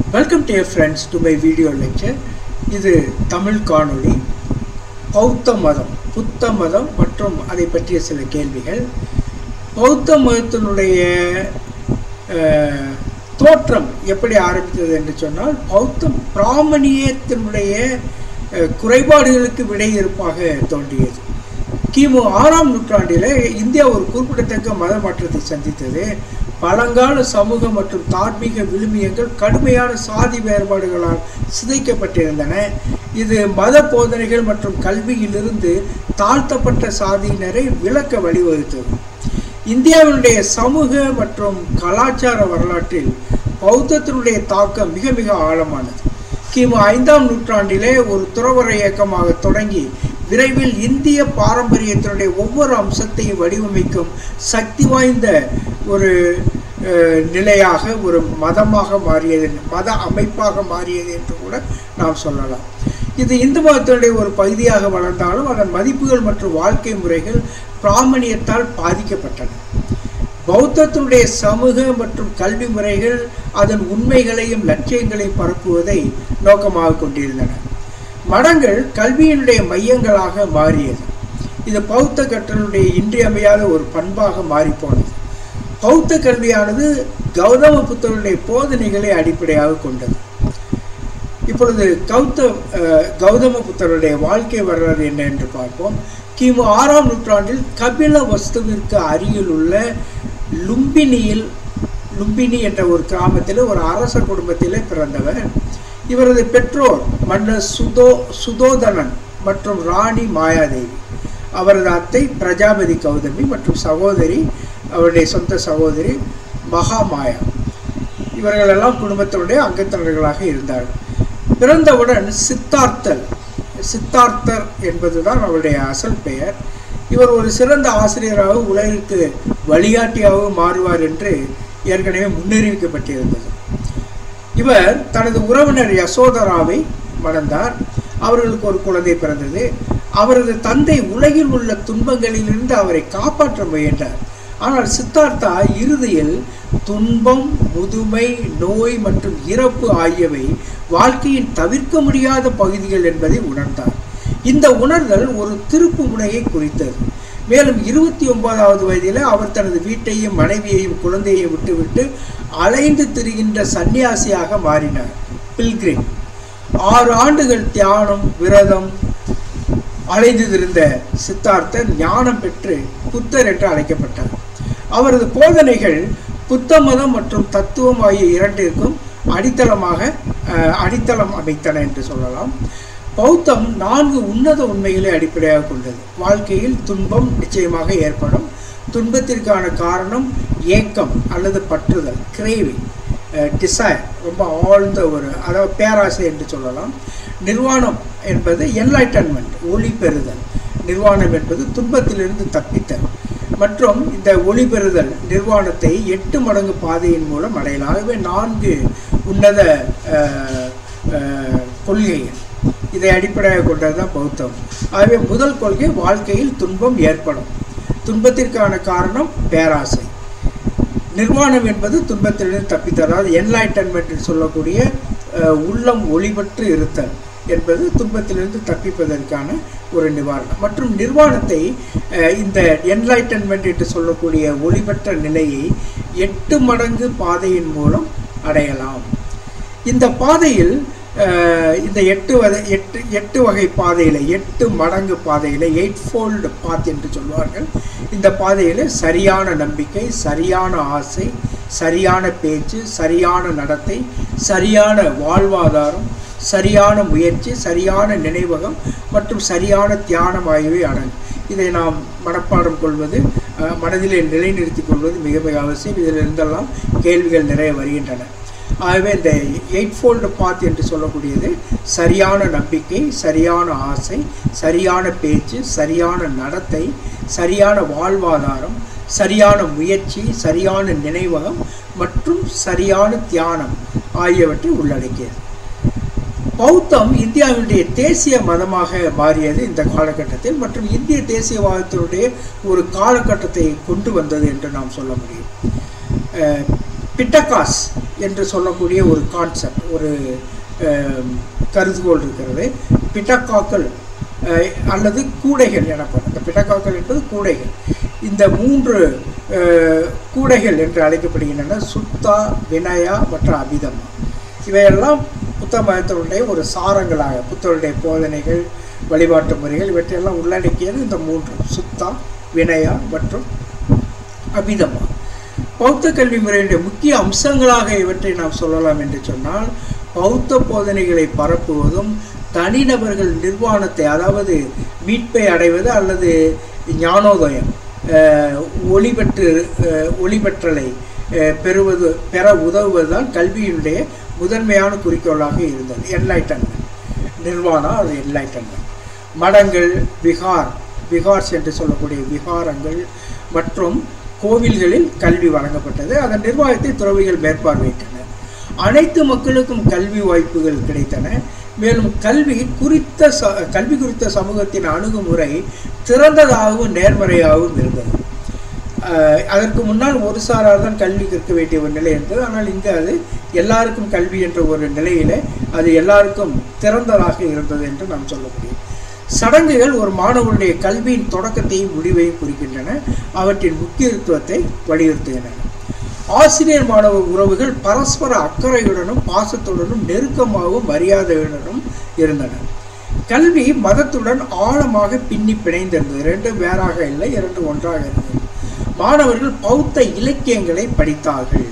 Welcome to friends to my video lecture இது தமிழ் காணொளி பௌத்த மதம் புத்த மதம் மற்றும் அதை பற்றிய சில கேள்விகள் பௌத்த மதத்தினுடைய அஹ், தோற்றம் எப்படி ஆரம்பித்தது என்று சொன்னால் பௌத்தம் பிராமணியத்தினுடைய அஹ், குறைபாடுகளுக்கு விடையிறுப்பாக தோன்றியது கிமு ஆறாம் நூற்றாண்டில் இந்தியா ஒரு குறிப்பிடத்தக்க மத மாற்றத்தை சந்தித்தது பழங்கால சமூக மற்றும் தார்மீக விழுமியங்கள் கடுமையான சாதி வேறுபாடுகளால் சிதைக்கப்பட்டிருந்தன இது மத போதனைகள் மற்றும் கல்வியிலிருந்து தாழ்த்தப்பட்ட சாதியினரை விளக்க வழிவகுத்தது இந்தியாவினுடைய சமூக மற்றும் கலாச்சார வரலாற்றில் பௌத்தத்தினுடைய தாக்கம் மிக மிக ஆழமானது கிமு ஐந்தாம் நூற்றாண்டிலே ஒரு துறவர இயக்கமாக தொடங்கி விரைவில் இந்திய பாரம்பரியத்தினுடைய ஒவ்வொரு அம்சத்தையும் வடிவமைக்கும் சக்தி வாய்ந்த ஒரு அஹ், நிலையாக ஒரு மதமாக மாறியது மத அமைப்பாக மாறியது என்று கூட நாம் சொல்லலாம் இது இந்து மதத்தினுடைய ஒரு பகுதியாக வளர்ந்தாலும் அதன் மதிப்புகள் மற்றும் வாழ்க்கை முறைகள் பிராமணியத்தால் பாதிக்கப்பட்டன பௌத்தத்தினுடைய சமூக மற்றும் கல்வி முறைகள் அதன் உண்மைகளையும் லட்சியங்களையும் பரப்புவதை நோக்கமாக கொண்டிருந்தன மடங்கள் கல்வியினுடைய மையங்களாக மாறியது இது பௌத்த கற்றலுடைய இன்றியமையாத ஒரு பண்பாக மாறிப்போனது பௌத்த கல்வியானது கௌதம புத்தருடைய போதனைகளை அடிப்படையாக கொண்டது இப்பொழுது கௌத அஹ், கௌதம புத்தருடைய வாழ்க்கை வரலாறு என்ன என்று பார்ப்போம் கிமு ஆறாம் நூற்றாண்டில் கபில வஸ்துவிற்கு அருகில் உள்ள லும்பினியில் லும்பினி என்ற ஒரு கிராமத்தில் ஒரு அரச குடும்பத்திலே பிறந்தவர் இவரது பெற்றோர் மன்னர் சுதோ சுதோதனன் மற்றும் ராணி மாயாதேவி அவரது அத்தை பிரஜாபதி கௌதமி மற்றும் சகோதரி அவருடைய சொந்த சகோதரி மகாமாயா இவர்களெல்லாம் குடும்பத்தினுடைய அங்கத்தினர்களாக இருந்தார்கள் பிறந்தவுடன் சித்தார்த்தர் சித்தார்த்தர் என்பதுதான் அவருடைய அசல் பெயர் இவர் ஒரு சிறந்த ஆசிரியராக உலகிற்கு வழிகாட்டியாக மாறுவார் என்று ஏற்கனவே முன்னறிவிக்கப்பட்டிருந்தது இவர் தனது உறவினர் யசோதராவை மணந்தார் அவர்களுக்கு ஒரு குழந்தை பிறந்தது அவரது தந்தை உலகில் உள்ள துன்பங்களிலிருந்து அவரை காப்பாற்ற முயன்றார் ஆனால் சித்தார்த்தா இறுதியில் துன்பம் முதுமை நோய் மற்றும் இறப்பு ஆகியவை வாழ்க்கையின் தவிர்க்க முடியாத பகுதிகள் என்பதை உணர்ந்தார் இந்த உணர்தல் ஒரு திருப்பு முனையை குறித்தது மேலும் இருபத்தி ஒன்பதாவது வயதில் அவர் தனது வீட்டையும் மனைவியையும் குழந்தையையும் விட்டுவிட்டு அலைந்து திரிகின்ற சன்னியாசியாக மாறினார் பில்கிரிம் ஆறு ஆண்டுகள் தியானம் விரதம் அலைந்து திரிந்த சித்தார்த்தர் ஞானம் பெற்று புத்தர் என்று அழைக்கப்பட்டார் அவரது போதனைகள் புத்த மதம் மற்றும் தத்துவம் ஆகிய இரண்டிற்கும் அடித்தளமாக அஹ், அடித்தளம் அமைத்தன என்று சொல்லலாம் பௌத்தம் நான்கு உன்னத உண்மைகளை அடிப்படையாக கொண்டது வாழ்க்கையில் துன்பம் நிச்சயமாக ஏற்படும் துன்பத்திற்கான காரணம் ஏக்கம் அல்லது பற்றுதல் கிரேவிங் டிசைர் ரொம்ப ஆழ்ந்த ஒரு அதாவது பேராசை என்று சொல்லலாம் நிர்வாணம் என்பது என்லைட்டன்மெண்ட் ஒளி பெறுதல் நிர்வாணம் என்பது துன்பத்திலிருந்து தப்பித்தல் மற்றும் இந்த ஒளி பெறுதல் நிர்வாணத்தை எட்டு மடங்கு பாதையின் மூலம் அடையலாம் ஆகவே நான்கு உன்னத அஹ், அஹ், கொள்கைகள் இதை அடிப்படையாக கொண்டது தான் பௌத்தம் ஆகவே முதல் கொள்கை வாழ்க்கையில் துன்பம் ஏற்படும் துன்பத்திற்கான காரணம் பேராசை நிர்வாணம் என்பது துன்பத்திலிருந்து தப்பித்தல் அதாவது என்லைட்டன்மெண்ட் என்று சொல்லக்கூடிய அஹ், உள்ளம் ஒளிபற்று இருத்தல் என்பது துன்பத்திலிருந்து தப்பிப்பதற்கான ஒரு நிவாரணம் மற்றும் நிர்வாணத்தை அஹ், இந்த என்லைட்டன்மெண்ட் என்று சொல்லக்கூடிய ஒளிபற்ற நிலையை எட்டு மடங்கு பாதையின் மூலம் அடையலாம் இந்த பாதையில் அஹ், இந்த எட்டு வகை எட்டு எட்டு வகை பாதையில் எட்டு மடங்கு பாதையில் எயிட் ஃபோல்டு பாத் என்று சொல்வார்கள் இந்த பாதையில் சரியான நம்பிக்கை சரியான ஆசை சரியான பேச்சு சரியான நடத்தை சரியான வாழ்வாதாரம் சரியான முயற்சி சரியான நினைவகம் மற்றும் சரியான தியானம் ஆகியவை அடங்கும் இதை நாம் மனப்பாடம் கொள்வது அஹ், மனதிலே நிலைநிறுத்திக் கொள்வது மிக மிக அவசியம் இதில் இருந்தெல்லாம் கேள்விகள் நிறைய வருகின்றன ஆகவே இந்த எயிட் ஃபோல்டு பாத் என்று சொல்லக்கூடியது சரியான நம்பிக்கை சரியான ஆசை சரியான பேச்சு சரியான நடத்தை சரியான வாழ்வாதாரம் சரியான முயற்சி சரியான நினைவகம் மற்றும் சரியான தியானம் ஆகியவற்றை உள்ளடக்கியது பௌத்தம் இந்தியாவினுடைய தேசிய மதமாக மாறியது இந்த காலகட்டத்தில் மற்றும் இந்திய தேசியவாதத்தினுடைய ஒரு காலகட்டத்தை கொண்டு வந்தது என்று நாம் சொல்ல முடியும் அஹ், பிட்டகாஸ் என்று சொல்லக்கூடிய ஒரு கான்செப்ட் ஒரு அஹ், கருதுகோள் இருக்கிறது பிட்டக்காக்கள் அஹ், அல்லது கூடைகள் எனப்படும் இந்த பிட்டக்காக்கள் என்பது கூடைகள் இந்த மூன்று அஹ், கூடைகள் என்று அழைக்கப்படுகின்றன சுத்தா வினயா மற்றும் அபிதமா இவையெல்லாம் புத்த மதத்தினுடைய ஒரு சாரங்களாக புத்தருடைய போதனைகள் வழிபாட்டு முறைகள் இவற்றையெல்லாம் உள்ளடக்கியது இந்த மூன்று சுத்தா வினயா மற்றும் அபிதமா பௌத்த கல்வி முறையினுடைய முக்கிய அம்சங்களாக இவற்றை நாம் சொல்லலாம் என்று சொன்னால் பௌத்த போதனைகளை பரப்புவதும் தனிநபர்கள் நிர்வாணத்தை அதாவது மீட்பை அடைவது அல்லது ஞானோதயம் அஹ், ஒளிபெற்று அஹ், ஒளிபெற்றலை அஹ், பெறுவது பெற உதவுவதுதான் கல்வியினுடைய முதன்மையான குறிக்கோளாக இருந்தது என்லைட்டன்மெண்ட் நிர்வாணா அது என்லைட்டன்மெண்ட் மடங்கள் விகார் விகார்ஸ் என்று சொல்லக்கூடிய விகாரங்கள் மற்றும் கோவில்களில் கல்வி வழங்கப்பட்டது அதன் நிர்வாகத்தை துறவிகள் மேற்பார்வையிட்டனர் அனைத்து மக்களுக்கும் கல்வி வாய்ப்புகள் கிடைத்தன மேலும் கல்வி குறித்த ச கல்வி குறித்த சமூகத்தின் அணுகுமுறை திறந்ததாகவும் நேர்மறையாகவும் இருந்தது அஹ் அதற்கு முன்னால் ஒரு சாரார் தான் கல்வி கற்க வேண்டிய ஒரு நிலை இருந்தது ஆனால் இங்கு அது எல்லாருக்கும் கல்வி என்ற ஒரு நிலையில அது எல்லாருக்கும் திறந்ததாக இருந்தது என்று நாம் சொல்ல முடியும் சடங்குகள் ஒரு மாணவனுடைய கல்வியின் தொடக்கத்தையும் முடிவையும் குறிக்கின்றன அவற்றின் முக்கியத்துவத்தை வலியுறுத்துகின்றன ஆசிரியர் மாணவ உறவுகள் பரஸ்பர அக்கறையுடனும் பாசத்துடனும் நெருக்கமாகவும் மரியாதையுடனும் இருந்தன கல்வி மதத்துடன் ஆழமாக பின்னி பிணைந்திருந்தது இரண்டும் வேறாக இல்லை இரண்டும் ஒன்றாக இருந்தது மாணவர்கள் பௌத்த இலக்கியங்களை படித்தார்கள்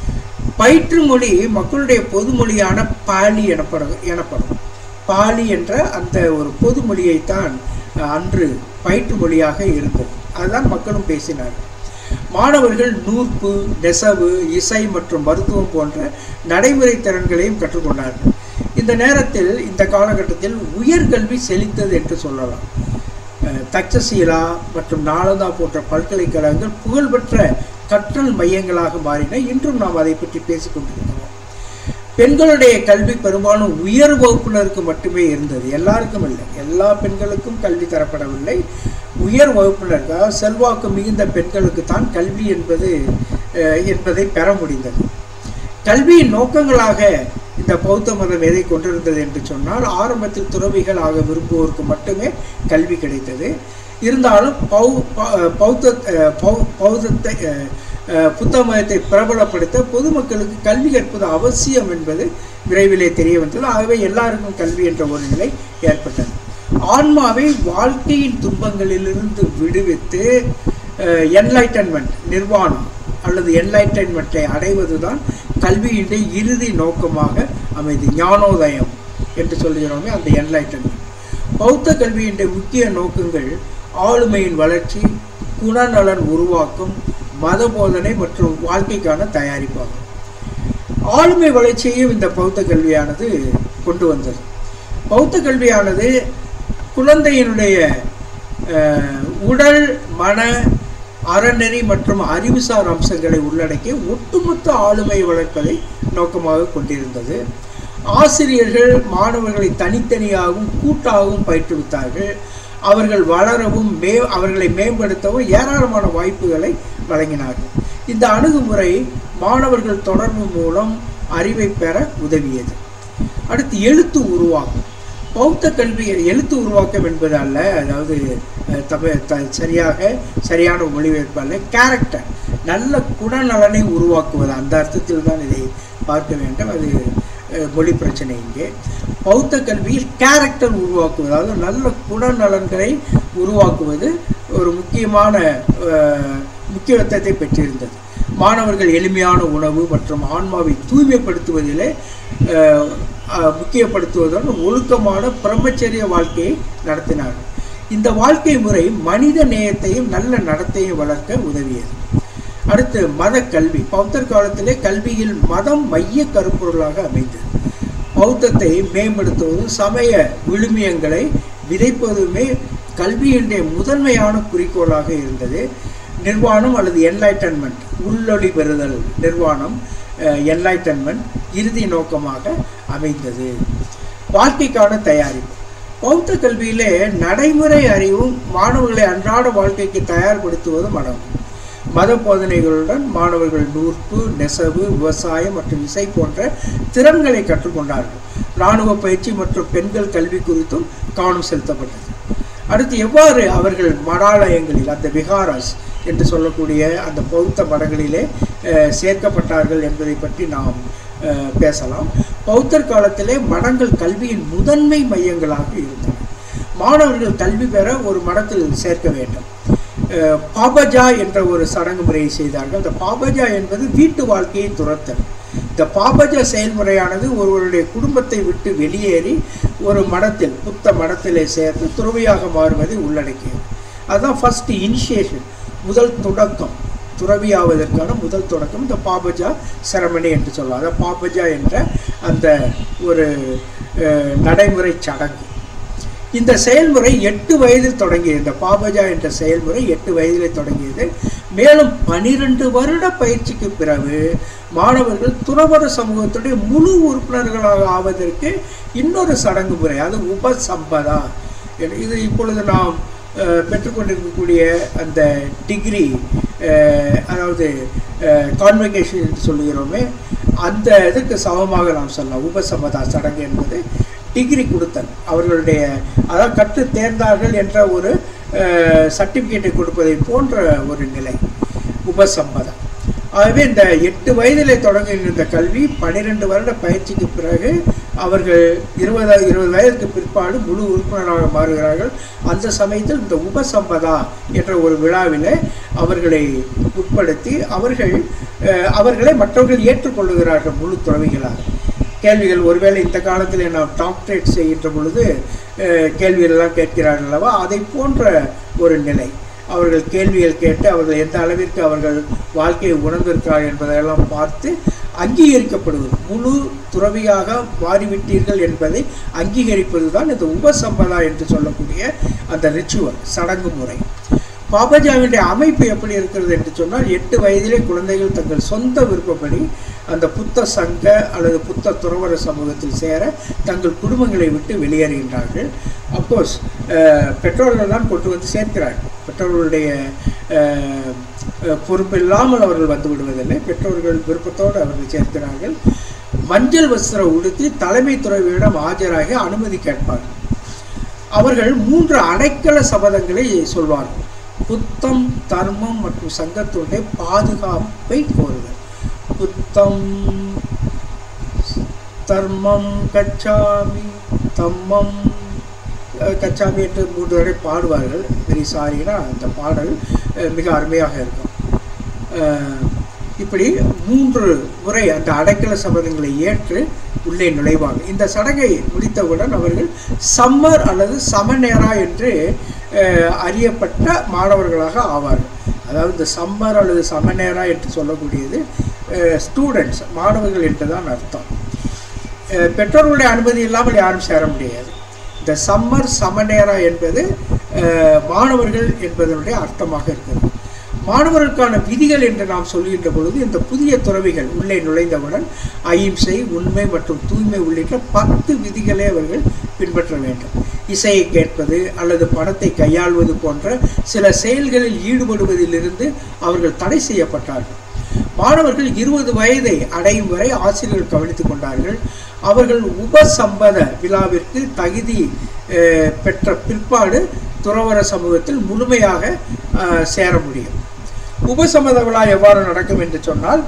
பயிற்று மொழி மக்களுடைய பொதுமொழியான பாலி எனப்படும் எனப்படும் பாலி என்ற அந்த ஒரு பொது மொழியைத்தான் அஹ், அன்று பயிற்று மொழியாக இருந்தது அதுதான் மக்களும் பேசினார்கள் மாணவர்கள் நூற்பு நெசவு இசை மற்றும் மருத்துவம் போன்ற நடைமுறை திறன்களையும் கற்றுக்கொண்டார்கள் இந்த நேரத்தில் இந்த காலகட்டத்தில் உயர்கல்வி செழித்தது என்று சொல்லலாம் அஹ், தட்சசீலா மற்றும் நாலந்தா போன்ற பல்கலைக்கழகங்கள் புகழ்பெற்ற கற்றல் மையங்களாக மாறின இன்றும் நாம் அதை பற்றி பேசிக் கொண்டிருக்கிறோம் பெண்களுடைய கல்வி பெரும்பாலும் உயர் வகுப்பினருக்கு மட்டுமே இருந்தது எல்லாருக்கும் இல்லை எல்லா பெண்களுக்கும் கல்வி தரப்படவில்லை உயர் வகுப்பினர் அதாவது செல்வாக்கு மிகுந்த பெண்களுக்கு தான் கல்வி என்பது அஹ், என்பதை பெற முடிந்தது கல்வியின் நோக்கங்களாக இந்த பௌத்த மதம் எதை கொண்டிருந்தது என்று சொன்னால் ஆரம்பத்தில் துறவிகள் ஆக விரும்புவோருக்கு மட்டுமே கல்வி கிடைத்தது இருந்தாலும் பௌ ப- பௌத்த அஹ், பௌ- பௌத்தத்தை அஹ், அஹ், புத்த மதத்தை பிரபலப்படுத்த பொதுமக்களுக்கு கல்வி கற்பது அவசியம் என்பது விரைவிலே தெரிய வந்தது ஆகவே எல்லாருக்கும் கல்வி என்ற ஒரு நிலை ஏற்பட்டது ஆன்மாவை வாழ்க்கையின் துன்பங்களிலிருந்து விடுவித்து என்லைட்டன்மெண்ட் நிர்வாணம் அல்லது என்லைட்டன்மெண்ட்டை அடைவதுதான் கல்வியினுடைய இறுதி நோக்கமாக அமைது ஞானோதயம் என்று சொல்கிறோமே அந்த என்லைட்டன்மெண்ட் பௌத்த கல்வியினுடைய முக்கிய நோக்கங்கள் ஆளுமையின் வளர்ச்சி குணநலன் உருவாக்கும் மத போதனை மற்றும் வாழ்க்கைக்கான தயாரிப்பாகும் ஆளுமை வளர்ச்சியையும் இந்த பௌத்த கல்வியானது கொண்டு வந்தது பௌத்த கல்வியானது குழந்தையினுடைய அஹ், உடல் மன அறநெறி மற்றும் அறிவுசார் அம்சங்களை உள்ளடக்கி ஒட்டுமொத்த ஆளுமை வளர்ப்பதை நோக்கமாக கொண்டிருந்தது ஆசிரியர்கள் மாணவர்களை தனித்தனியாகவும் கூட்டாகவும் பயிற்றுவித்தார்கள் அவர்கள் வளரவும் மே அவர்களை மேம்படுத்தவும் ஏராளமான வாய்ப்புகளை வழங்கினார்கள் இந்த அணுகுமுறை மாணவர்கள் தொடர்பு மூலம் அறிவை பெற உதவியது அடுத்து எழுத்து உருவாக்கம் பௌத்த கல்வி எழுத்து உருவாக்கம் என்பது அல்ல அதாவது அஹ், தமிழ் த சரியாக சரியான மொழிபெயர்ப்பு அல்ல கேரக்டர் நல்ல குணநலனை உருவாக்குவது அந்த அர்த்தத்தில் தான் இதை பார்க்க வேண்டும் அது அஹ், மொழி பிரச்சனை இங்கே பௌத்த கல்வியில் கேரக்டர் உருவாக்குவது அதாவது நல்ல குணநலன்களை உருவாக்குவது ஒரு முக்கியமான அஹ், முக்கியத்துவத்தை பெற்றிருந்தது மாணவர்கள் எளிமையான உணவு மற்றும் ஆன்மாவை தூய்மைப்படுத்துவதிலே அஹ், அஹ், முக்கியப்படுத்துவதுடன் ஒழுக்கமான பிரம்மச்சரிய வாழ்க்கையை நடத்தினார்கள் இந்த வாழ்க்கை முறை மனித நேயத்தையும் நல்ல நடத்தையும் வளர்க்க உதவியது அடுத்து மத கல்வி பௌத்தர் காலத்திலே கல்வியில் மதம் மைய கருப்பொருளாக அமைந்தது பௌத்தத்தை மேம்படுத்துவதும் சமய விழுமியங்களை விதைப்பதுமே கல்வியினுடைய முதன்மையான குறிக்கோளாக இருந்தது நிர்வாணம் அல்லது என்லைட்டன்மெண்ட் உள்ளொளி பெறுதல் நிர்வாணம் என்லைட்டன்மெண்ட் இறுதி நோக்கமாக அமைந்தது வாழ்க்கைக்கான தயாரிப்பு பௌத்த கல்வியிலே நடைமுறை அறிவும் மாணவர்களை அன்றாட வாழ்க்கைக்கு தயார்படுத்துவதும் அடங்கும் மத போதனைகளுடன் மாணவர்கள் நூற்பு நெசவு விவசாயம் மற்றும் இசை போன்ற திறன்களை கற்றுக்கொண்டார்கள் இராணுவ பயிற்சி மற்றும் பெண்கள் கல்வி குறித்தும் கவனம் செலுத்தப்பட்டது அடுத்து எவ்வாறு அவர்கள் மடாலயங்களில் அந்த விகாராஸ் என்று சொல்லக்கூடிய அந்த பௌத்த மடங்களிலே அஹ், சேர்க்கப்பட்டார்கள் என்பதை பற்றி நாம் அஹ், பேசலாம் பௌத்தர் காலத்திலே மடங்கள் கல்வியின் முதன்மை மையங்களாக இருந்தன மாணவர்கள் கல்வி பெற ஒரு மடத்தில் சேர்க்க வேண்டும் அஹ், பாபஜா என்ற ஒரு சடங்கு முறையை செய்தார்கள் அந்த பாபஜா என்பது வீட்டு வாழ்க்கையை துரத்தல் இந்த பாபஜா செயல்முறையானது ஒருவருடைய குடும்பத்தை விட்டு வெளியேறி ஒரு மடத்தில் புத்த மடத்திலே சேர்த்து துறவியாக மாறுவதை உள்ளடக்கியது அதுதான் ஃபர்ஸ்ட் இனிஷியேஷன் முதல் தொடக்கம் துறவியாவதற்கான முதல் தொடக்கம் இந்த பாபஜா செரமனி என்று சொல்லலாம் அதாவது பாபஜா என்ற அந்த ஒரு அஹ், நடைமுறை சடங்கு இந்த செயல்முறை எட்டு வயதில் தொடங்கியது இந்த பாபஜா என்ற செயல்முறை எட்டு வயதிலே தொடங்கியது மேலும் பனிரெண்டு வருட பயிற்சிக்கு பிறகு மாணவர்கள் துறவர சமூகத்துடைய முழு உறுப்பினர்களாக ஆவதற்கு இன்னொரு சடங்கு முறை அது உபசம்பதா என- இது இப்பொழுது நாம் அஹ், பெற்றுக்கொண்டிருக்கக்கூடிய அந்த டிகிரி அதாவது கான்வெகேஷன் என்று சொல்லுகிறோமே அந்த இதுக்கு சமமாக நாம் சொல்லலாம் உபசம்பதா சடங்கு என்பது டிகிரி கொடுத்தல் அவர்களுடைய அதாவது கற்று தேர்ந்தார்கள் என்ற ஒரு சர்டிஃபிகேட்டை கொடுப்பதை போன்ற ஒரு நிலை உபசம்பதம் ஆகவே இந்த எட்டு வயதிலே தொடங்குகின்ற இந்த கல்வி பன்னிரெண்டு வருட பயிற்சிக்கு பிறகு அவர்கள் இருபது இருபது வயதுக்கு பிற்பாடு முழு உறுப்பினராக மாறுகிறார்கள் அந்த சமயத்தில் இந்த உபசம்பதா என்ற ஒரு விழாவிலே அவர்களை உட்படுத்தி அவர்கள் அஹ், அவர்களை மற்றவர்கள் ஏற்றுக்கொள்ளுகிறார்கள் முழு துறவிகளாக கேள்விகள் ஒருவேளை இந்த காலத்தில் நாம் டாக்டரேட் செய்கின்ற பொழுது அஹ், கேள்விகள் எல்லாம் கேட்கிறார்கள் அல்லவா அதை போன்ற ஒரு நிலை அவர்கள் கேள்விகள் கேட்டு அவர்கள் எந்த அளவிற்கு அவர்கள் வாழ்க்கையை உணர்ந்திருக்கிறார்கள் என்பதையெல்லாம் பார்த்து அங்கீகரிக்கப்படுவது முழு துறவியாக மாறிவிட்டீர்கள் என்பதை அங்கீகரிப்பது தான் இந்த உபசம்பதா என்று சொல்லக்கூடிய அந்த ரிச்சுவல் சடங்கு முறை பாபஜாவினுடைய அமைப்பு எப்படி இருக்கிறது என்று சொன்னால் எட்டு வயதிலே குழந்தைகள் தங்கள் சொந்த விருப்பப்படி அந்த புத்த சங்க அல்லது புத்த துறவர சமூகத்தில் சேர தங்கள் குடும்பங்களை விட்டு வெளியேறுகின்றார்கள் அப்கோர்ஸ் பெற்றோர்கள் தான் கொண்டு வந்து சேர்க்கிறார்கள் பெற்றோர்களுடைய அஹ், அஹ், பொறுப்பில்லாமல் அவர்கள் வந்து விடுவதில்லை பெற்றோர்கள் விருப்பத்தோடு அவர்கள் சேர்க்கிறார்கள் மஞ்சள் வஸ்திரம் உடுத்தி தலைமை துறவியிடம் ஆஜராகி அனுமதி கேட்பார்கள் அவர்கள் மூன்று அடைக்கல சபதங்களை சொல்வார்கள் புத்தம் தர்மம் மற்றும் சங்கத்தினுடைய பாதுகாப்பை கோருதல் புத்தம் தர்மம் கச்சாமி தம்மம் அஹ், கச்சாமி என்று மூன்று வரை பாடுவார்கள் வெரி சாரினா அந்த பாடல் அஹ், மிக அருமையாக இருக்கும் அஹ், இப்படி மூன்று முறை அந்த அடைக்கல சபதங்களை ஏற்று உள்ளே நுழைவாங்க இந்த சடங்கை முடித்தவுடன் அவர்கள் சம்மர் அல்லது சமநேரா என்று அஹ், அறியப்பட்ட மாணவர்களாக ஆவார்கள் அதாவது இந்த சம்மர் அல்லது சமநேரா என்று சொல்லக்கூடியது ஸ்டூடெண்ட்ஸ் மாணவர்கள் என்று தான் அர்த்தம் அஹ், பெற்றோர்களுடைய அனுமதி இல்லாமல் யாரும் சேர முடியாது இந்த சம்மர் சமநேரா என்பது அஹ், மாணவர்கள் என்பதனுடைய அர்த்தமாக இருக்கிறது மாணவர்களுக்கான விதிகள் என்று நாம் சொல்கின்ற பொழுது இந்த புதிய துறவிகள் உள்ளே நுழைந்தவுடன் அகிம்சை உண்மை மற்றும் தூய்மை உள்ளிட்ட பத்து விதிகளை அவர்கள் பின்பற்ற வேண்டும் இசையை கேட்பது அல்லது பணத்தை கையாள்வது போன்ற சில செயல்களில் ஈடுபடுவதிலிருந்து அவர்கள் தடை செய்யப்பட்டார்கள் மாணவர்கள் இருபது வயதை அடையும் வரை ஆசிரியர்கள் கவனித்துக் கொண்டார்கள் அவர்கள் உபசம்பத விழாவிற்கு தகுதி அஹ், பெற்ற பிற்பாடு துறவர சமூகத்தில் முழுமையாக அஹ், சேர முடியும் உபசம்மத விழா எவ்வாறு நடக்கும் என்று சொன்னால்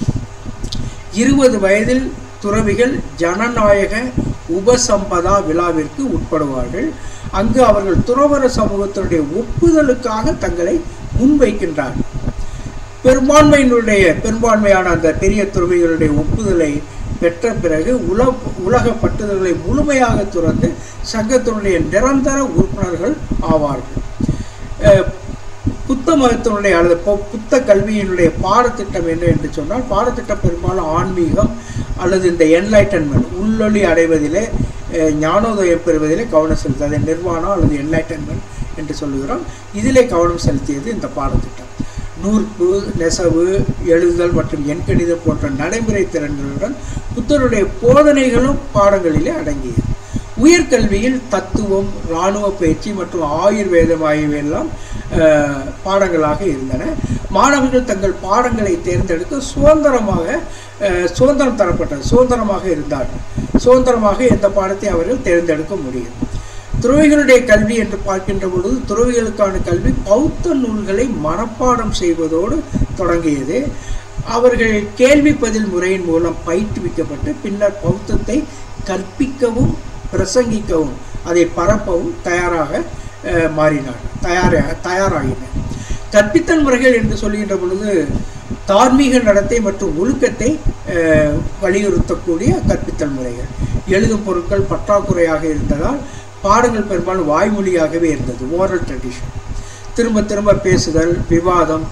இருபது வயதில் துறவிகள் ஜனநாயக உபசம்பதா விழாவிற்கு உட்படுவார்கள் அங்கு அவர்கள் துறவர சமூகத்தினுடைய ஒப்புதலுக்காக தங்களை முன்வைக்கின்றார்கள் பெரும்பான்மையினுடைய பெரும்பான்மையான அந்த பெரிய துறவிகளுடைய ஒப்புதலை பெற்ற பிறகு உலக உலக பட்டுதல்களை முழுமையாக துறந்து சங்கத்தினுடைய நிரந்தர உறுப்பினர்கள் ஆவார்கள் அஹ், புத்த மதத்தினுடைய அல்லது பொ- புத்த கல்வியினுடைய பாடத்திட்டம் என்ன என்று சொன்னால் பாடத்திட்டம் பெரும்பாலும் ஆன்மீகம் அல்லது இந்த என்லைட்டன்மெண்ட் உள்ளொளி அடைவதிலே அஹ், ஞானோதயம் பெறுவதிலே கவனம் செலுத்தாது நிர்வாணம் அல்லது என்லைட்டன்மெண்ட் என்று சொல்லுகிறோம் இதிலே கவனம் செலுத்தியது இந்த பாடத்திட்டம் நூற்பு நெசவு எழுதுதல் மற்றும் எண்கணிதம் போன்ற நடைமுறை திறன்களுடன் புத்தருடைய போதனைகளும் பாடங்களிலே அடங்கியது உயர்கல்வியில் தத்துவம் இராணுவ பயிற்சி மற்றும் ஆயுர்வேதம் ஆகியவையெல்லாம் அஹ், பாடங்களாக இருந்தன மாணவர்கள் தங்கள் பாடங்களை தேர்ந்தெடுக்க சுதந்திரமாக அஹ், சுதந்திரம் தரப்பட்டது சுதந்திரமாக இருந்தார்கள் சுதந்திரமாக எந்த பாடத்தை அவர்கள் தேர்ந்தெடுக்க முடியும் துறவிகளுடைய கல்வி என்று பார்க்கின்ற பொழுது துறவிகளுக்கான கல்வி பௌத்த நூல்களை மனப்பாடம் செய்வதோடு தொடங்கியது அவர்கள் கேள்வி பதில் முறையின் மூலம் பயிற்றுவிக்கப்பட்டு பின்னர் பௌத்தத்தை கற்பிக்கவும் பிரசங்கிக்கவும் அதை பரப்பவும் தயாராக அஹ், மாறினார்கள் தயார தயாராகினர் கற்பித்தல் முறைகள் என்று சொல்கின்ற பொழுது தார்மீக நடத்தை மற்றும் ஒழுக்கத்தை அஹ், வலியுறுத்தக்கூடிய கற்பித்தல் முறைகள் எழுதும் பொருட்கள் பற்றாக்குறையாக இருந்ததால் பாடங்கள் பெரும்பாலும் வாய்மொழியாகவே இருந்தது ஓரல் ட்ரெடிஷன் திரும்ப திரும்ப பேசுதல் விவாதம்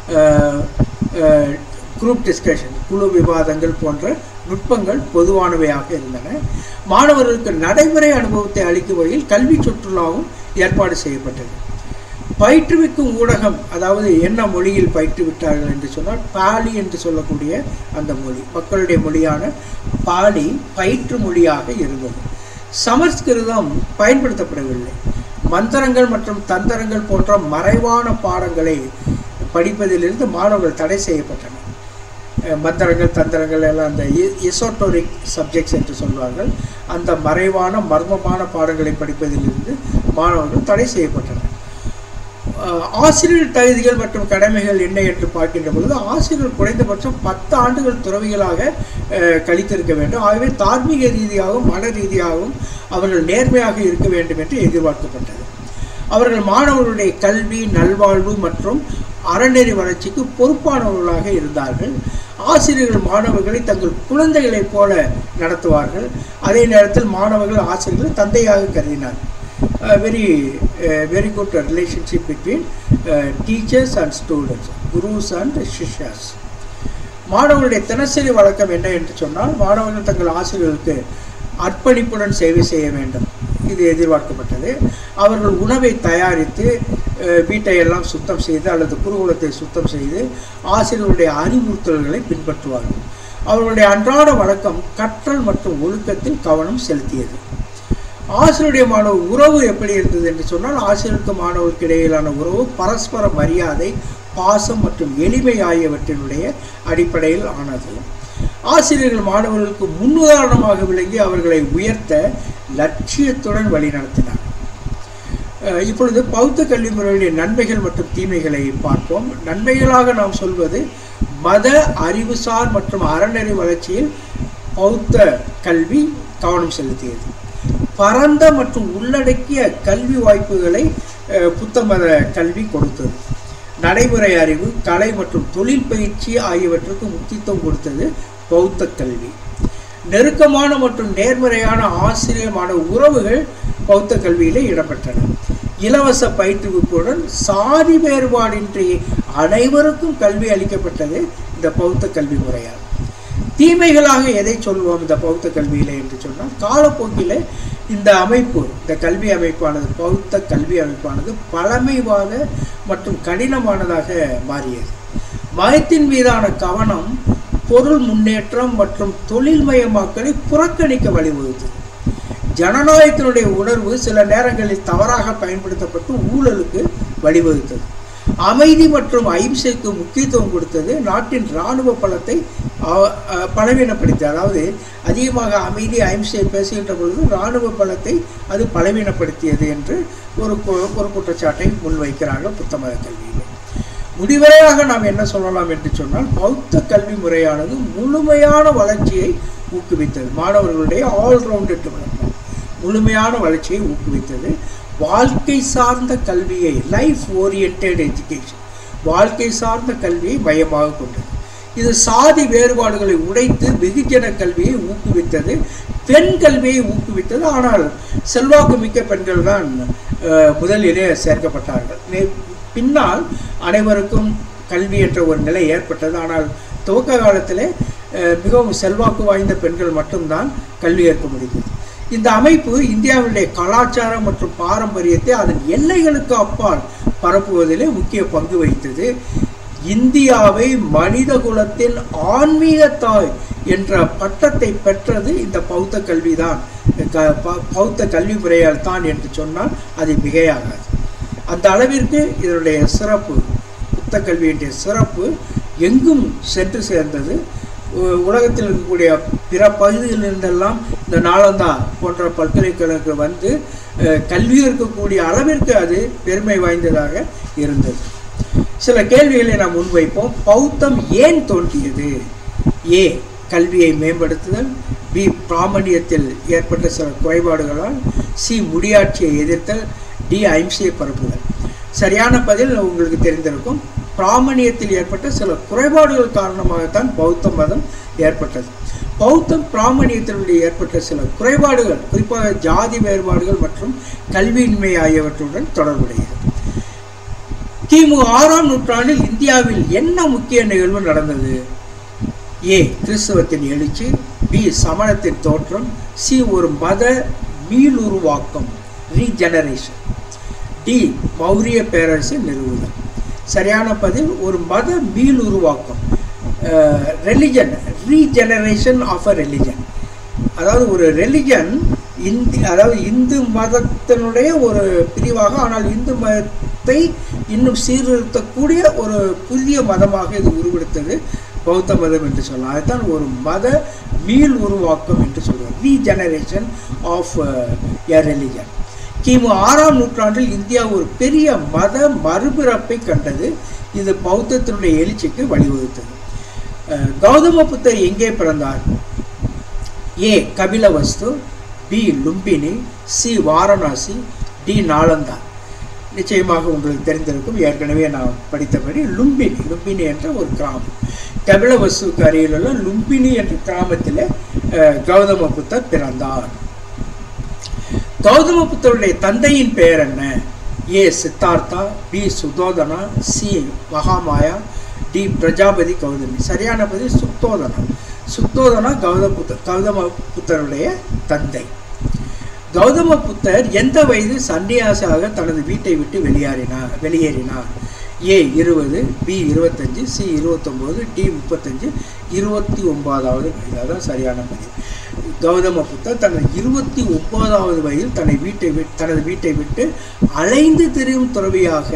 குரூப் டிஸ்கஷன் குழு விவாதங்கள் போன்ற நுட்பங்கள் பொதுவானவையாக இருந்தன மாணவர்களுக்கு நடைமுறை அனுபவத்தை அளிக்கும் வகையில் கல்வி சுற்றுலாவும் ஏற்பாடு செய்யப்பட்டது பயிற்றுவிக்கும் ஊடகம் அதாவது என்ன மொழியில் பயிற்றுவிட்டார்கள் என்று சொன்னால் பாலி என்று சொல்லக்கூடிய அந்த மொழி மக்களுடைய மொழியான பாலி பயிற்று மொழியாக இருந்தது சமஸ்கிருதம் பயன்படுத்தப்படவில்லை மந்திரங்கள் மற்றும் தந்திரங்கள் போன்ற மறைவான பாடங்களை படிப்பதிலிருந்து மாணவர்கள் தடை செய்யப்பட்டனர் அஹ் மந்திரங்கள் தந்திரங்கள் எல்லாம் அந்த எசோட்டோரிக் சப்ஜெக்ட்ஸ் என்று சொல்வார்கள் அந்த மறைவான மர்மமான பாடங்களை படிப்பதிலிருந்து மாணவர்கள் தடை செய்யப்பட்டனர் அஹ் ஆசிரியர் தகுதிகள் மற்றும் கடமைகள் என்ன என்று பார்க்கின்ற பொழுது ஆசிரியர்கள் குறைந்தபட்சம் பத்து ஆண்டுகள் துறவிகளாக அஹ், கழித்திருக்க வேண்டும் ஆகவே தார்மீக ரீதியாகவும் மன ரீதியாகவும் அவர்கள் நேர்மையாக இருக்க வேண்டும் என்று எதிர்பார்க்கப்பட்டது அவர்கள் மாணவர்களுடைய கல்வி நல்வாழ்வு மற்றும் அறநெறி வளர்ச்சிக்கு பொறுப்பானவர்களாக இருந்தார்கள் ஆசிரியர்கள் மாணவர்களை தங்கள் குழந்தைகளைப் போல நடத்துவார்கள் அதே நேரத்தில் மாணவர்கள் ஆசிரியர்களை தந்தையாக கருதினார்கள் very very good relationship between teachers and students gurus and shishyas மாணவர்களுடைய தினசரி வழக்கம் என்ன என்று சொன்னால் மாணவர்கள் தங்கள் ஆசிரியர்களுக்கு அர்ப்பணிப்புடன் சேவை செய்ய வேண்டும் இது எதிர்பார்க்கப்பட்டது அவர்கள் உணவை தயாரித்து அஹ், வீட்டை எல்லாம் சுத்தம் செய்து அல்லது குருகுலத்தை சுத்தம் செய்து ஆசிரியர்களுடைய அறிவுறுத்தல்களை பின்பற்றுவார்கள் அவர்களுடைய அன்றாட வழக்கம் கற்றல் மற்றும் ஒழுக்கத்தில் கவனம் செலுத்தியது ஆசிரியருடைய மாணவ உறவு எப்படி இருந்தது என்று சொன்னால் ஆசிரியருக்கு மாணவருக்கு இடையிலான உறவு பரஸ்பர மரியாதை பாசம் மற்றும் எளிமை ஆகியவற்றினுடைய அடிப்படையில் ஆனது ஆசிரியர்கள் மாணவர்களுக்கு முன்னுதாரணமாக விளங்கி அவர்களை உயர்த்த லட்சியத்துடன் வழிநடத்தினார் அஹ் இப்பொழுது பௌத்த கல்வி முறையுடைய நன்மைகள் மற்றும் தீமைகளை பார்ப்போம் நன்மைகளாக நாம் சொல்வது மத அறிவுசார் மற்றும் அறநெறி வளர்ச்சியில் பௌத்த கல்வி கவனம் செலுத்தியது பரந்த மற்றும் உள்ளடக்கிய கல்வி வாய்ப்புகளை அஹ், புத்த மத கல்வி கொடுத்தது நடைமுறை அறிவு கலை மற்றும் தொழில் பயிற்சி ஆகியவற்றுக்கு முக்கியத்துவம் கொடுத்தது பௌத்த கல்வி நெருக்கமான மற்றும் நேர்மறையான ஆசிரியமான உறவுகள் பௌத்த கல்வியிலே இடம்பெற்றன இலவச பயிற்றுவிப்புடன் சாதி வேறுபாடின்றி அனைவருக்கும் கல்வி அளிக்கப்பட்டது இந்த பௌத்த கல்வி முறையாகும் தீமைகளாக எதை சொல்வோம் இந்த பௌத்த கல்வியில என்று சொன்னால் காலப்போக்கில் இந்த அமைப்பு இந்த கல்வி அமைப்பானது பௌத்த கல்வி அமைப்பானது பழமைவாத மற்றும் கடினமானதாக மாறியது மயத்தின் மீதான கவனம் பொருள் முன்னேற்றம் மற்றும் தொழில்மயமாக்கலை புறக்கணிக்க வழிவகுத்தது ஜனநாயகத்தினுடைய உணர்வு சில நேரங்களில் தவறாக பயன்படுத்தப்பட்டு ஊழலுக்கு வழிவகுத்தது அமைதி மற்றும் அகிம்சைக்கு முக்கியத்துவம் கொடுத்தது நாட்டின் இராணுவ பலத்தை அ- அ- பலவீனப்படுத்தியது அதாவது அதிகமாக அமைதி அகிம்சை பேசுகின்ற பொழுது இராணுவ பலத்தை அது பலவீனப்படுத்தியது என்று ஒரு கு- ஒரு குற்றச்சாட்டை முன்வைக்கிறார்கள் புத்த மத கல்வியில் முடிவரையாக நாம் என்ன சொல்லலாம் என்று சொன்னால் பௌத்த கல்வி முறையானது முழுமையான வளர்ச்சியை ஊக்குவித்தது மாணவர்களுடைய ஆல்ரவுண்டட் டெவலப்மெண்ட் முழுமையான வளர்ச்சியை ஊக்குவித்தது வாழ்க்கை சார்ந்த கல்வியை லைஃப் ஓரியன்ட் எஜுகேஷன் வாழ்க்கை சார்ந்த கல்வியை மையமாக கொண்டது இது சாதி வேறுபாடுகளை உடைத்து வெகுஜன கல்வியை ஊக்குவித்தது பெண் கல்வியை ஊக்குவித்தது ஆனால் செல்வாக்கு மிக்க பெண்கள் தான் அஹ், முதலிலே சேர்க்கப்பட்டார்கள் மே- பின்னால் அனைவருக்கும் கல்வி என்ற ஒரு நிலை ஏற்பட்டது ஆனால் துவக்க காலத்திலே அஹ், மிகவும் செல்வாக்கு வாய்ந்த பெண்கள் மட்டும்தான் கல்வி ஏற்க முடிந்தது இந்த அமைப்பு இந்தியாவுடைய கலாச்சாரம் மற்றும் பாரம்பரியத்தை அதன் எல்லைகளுக்கு அப்பால் பரப்புவதிலே முக்கிய பங்கு வகித்தது இந்தியாவை மனித குலத்தின் ஆன்மீக தாய் என்ற பட்டத்தை பெற்றது இந்த பௌத்த கல்விதான் க- ப- பௌத்த கல்வி முறையால் தான் என்று சொன்னால் அது மிகையாகாது அந்த அளவிற்கு இதனுடைய சிறப்பு புத்த கல்வியினுடைய சிறப்பு எங்கும் சென்று சேர்ந்தது உ- உலகத்தில் இருக்கக்கூடிய பிற பகுதிகளிலிருந்தெல்லாம் இந்த நாளந்தா போன்ற பல்கலைக்கழகம் வந்து அஹ், கல்வி இருக்கக்கூடிய அளவிற்கு அது பெருமை வாய்ந்ததாக இருந்தது சில கேள்விகளை நாம் முன்வைப்போம் பௌத்தம் ஏன் தோன்றியது ஏ கல்வியை மேம்படுத்துதல் பி பிராமணியத்தில் ஏற்பட்ட சில குறைபாடுகளால் சி முடியாட்சியை எதிர்த்தல் டி அஹிம்சையை பரப்புதல் சரியான பதில் உங்களுக்கு தெரிந்திருக்கும் பிராமணியத்தில் ஏற்பட்ட சில குறைபாடுகள் காரணமாகத்தான் பௌத்த மதம் ஏற்பட்டது பௌத்தம் பிராமணியத்தினுடைய ஏற்பட்ட சில குறைபாடுகள் குறிப்பாக ஜாதி வேறுபாடுகள் மற்றும் கல்வியின்மை ஆகியவற்றுடன் தொடர்புடையது கிமு ஆறாம் நூற்றாண்டில் இந்தியாவில் என்ன முக்கிய நிகழ்வு நடந்தது ஏ கிறிஸ்தவத்தின் எழுச்சி பி சமணத்தின் தோற்றம் சி ஒரு மத மீளுருவாக்கம் ரீஜெனரேஷன் டி மௌரிய பேரரசு நிறுவுதல் சரியான பதில் ஒரு மத மீளுருவாக்கம் religion regeneration of a religion அதாவது ஒரு ரெலிஜன் இந்தி அதாவது இந்து மதத்தினுடைய ஒரு பிரிவாக ஆனால் இந்து மதத்தை இன்னும் சீர்திருத்தக்கூடிய ஒரு புதிய மதமாக இது உருவெடுத்தது பௌத்த மதம் என்று சொல்லலாம் அதுதான் ஒரு மத மீள் உருவாக்கம் என்று சொல்லுவார் ரீஜெனரேஷன் ஆஃப் எ ரெலிஜன் கிமு ஆறாம் நூற்றாண்டில் இந்தியா ஒரு பெரிய மத மறுபிறப்பை கண்டது இது பௌத்தத்தினுடைய எழுச்சிக்கு வழிவகுத்தது அஹ், கௌதம புத்தர் எங்கே பிறந்தார் A Kapilavastu B Lumbini C Varanasi D Nalanda நிச்சயமாக உங்களுக்கு தெரிந்திருக்கும் ஏற்கனவே நான் படித்தபடி லும்பினி லும்பினி என்ற ஒரு கிராமம் கபிலவஸ்துக்கு அருகிலுள்ள லும்பினி என்ற கிராமத்தில் அஹ், கௌதம புத்தர் பிறந்தார் கௌதம புத்தருடைய தந்தையின் பெயர் என்ன A Siddhartha B Suddhodana C மகாமாயா டி பிரஜாபதி கௌதமி சரியான பதில் சுத்தோதனா சுத்தோதனா கௌதம புத்தர் கௌதம புத்தருடைய தந்தை கௌதம புத்தர் எந்த வயது சன்னியாசியாக தனது வீட்டை விட்டு வெளியேறினார் வெளியேறினார் ஏ இருபது பி இருபத்தஞ்சு சி இருபத்தொம்போது டி முப்பத்தஞ்சு இருபத்தி ஒன்பதாவது வயது அதான் சரியான பதில் கௌதம புத்தர் தனது இருபத்தி ஒன்பதாவது வயதில் தன்னை வீட்டை விட்டு தனது வீட்டை விட்டு அலைந்து திரியும் துறவியாக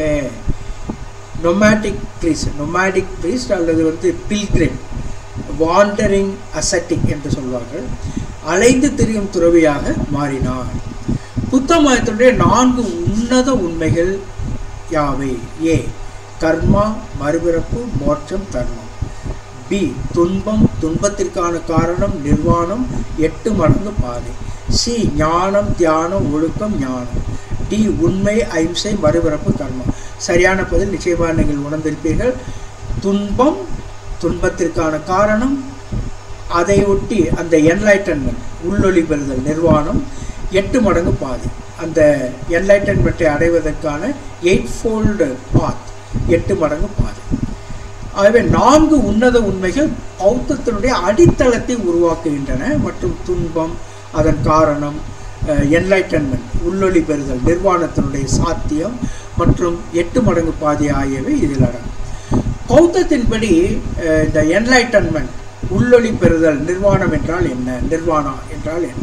நொமேட்டிக் ப்ரீஸ்ட் நொமேடிக் ப்ரீஸ்ட் அல்லது வந்து பில்கிரிம் வாண்டரிங் அசட்டிக் என்று சொல்வார்கள் அலைந்து திரியும் துறவியாக மாறினார் புத்த மதத்தினுடைய நான்கு உன்னத உண்மைகள் யாவை ஏ கர்மா மறுபிறப்பு மோட்சம் தர்மம் பி துன்பம் துன்பத்திற்கான காரணம் நிர்வாணம் எட்டு மடங்கு பாதை சி ஞானம் தியானம் ஒழுக்கம் ஞானம் டி உண்மை அಹಿಂசை மறுபிறப்பு கர்மம் சரியான பதில் நிச்சயமாக நீங்கள் உணர்ந்திருப்பீர்கள் துன்பம் துன்பத்திற்கான காரணம் அதை ஒட்டி அந்த என்லைட்டன்மெண்ட் உள்ளொளி பெறுதல் நிர்வாணம் எட்டு மடங்கு பாதை அந்த என்லைட்டன்மெண்ட்டை அடைவதற்கான எயிட் ஃபோல்டு பாத் எட்டு மடங்கு பாதை ஆகவே நான்கு உன்னத உண்மைகள் பௌத்தத்தினுடைய அடித்தளத்தை உருவாக்குகின்றன மற்றும் துன்பம் அதன் காரணம் என்லைட்டன்மெண்ட் உள்ளொளி பெறுதல் நிர்வாணத்தினுடைய சாத்தியம் மற்றும் எட்டு மடங்கு பாதை ஆகியவை இதில் அடங்கும் பௌத்தத்தின்படி அஹ், இந்த என்லைட்டன்மெண்ட் உள்ளொளி பெறுதல் நிர்வாணம் என்றால் என்ன நிர்வாணா என்றால் என்ன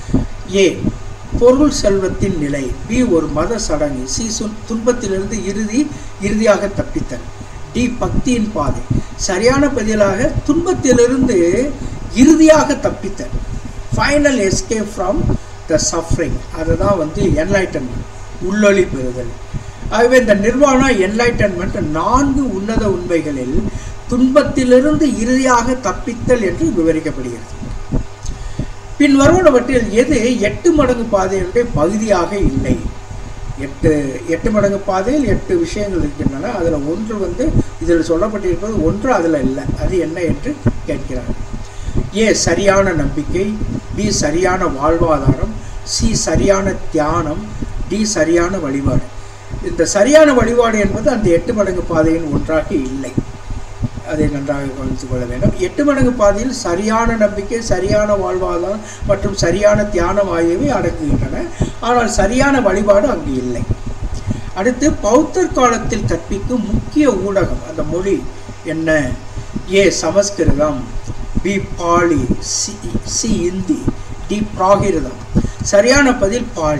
ஏ பொருள் செல்வத்தின் நிலை பி ஒரு மத சடங்கு சி சுன் துன்பத்திலிருந்து இறுதி இறுதியாக தப்பித்தல் டி பக்தியின் பாதை சரியான பதிலாக துன்பத்திலிருந்து இறுதியாக தப்பித்தல் final escape from the suffering அதுதான் வந்து என்லைட்டன்மெண்ட் உள்ளொளி பெறுதல் ஆகவே இந்த நிர்வாண என்லைட்டன்மெண்ட் நான்கு உன்னத உண்மைகளில் துன்பத்திலிருந்து இறுதியாக தப்பித்தல் என்று விவரிக்கப்படுகிறது பின் வருவனவற்றில் எது எட்டு மடங்கு பாதையினுடைய பகுதியாக இல்லை எட்டு எட்டு மடங்கு பாதையில் எட்டு விஷயங்கள் இருக்கின்றன அதில் ஒன்று வந்து இதில் சொல்லப்பட்டிருப்பது ஒன்று அதில் இல்லை அது என்ன என்று கேட்கிறார் ஏ சரியான நம்பிக்கை பி சரியான வாழ்வாதாரம் சி சரியான தியானம் டி சரியான வழிபாடு இந்த சரியான வழிபாடு என்பது அந்த எட்டு மடங்கு பாதையின் ஒன்றாக இல்லை அதை நன்றாக கவனித்துக் கொள்ள வேண்டும் எட்டு மடங்கு பாதையில் சரியான நம்பிக்கை சரியான வாழ்வாதாரம் மற்றும் சரியான தியானம் ஆகியவை அடங்குகின்றன ஆனால் சரியான வழிபாடு அங்கு இல்லை அடுத்து பௌத்தர் காலத்தில் கற்பிக்கும் முக்கிய ஊடகம் அந்த மொழி என்ன ஏ சமஸ்கிருதம் B Pali C C Hindi D பிராகிருதம் சரியான பதில் பாலி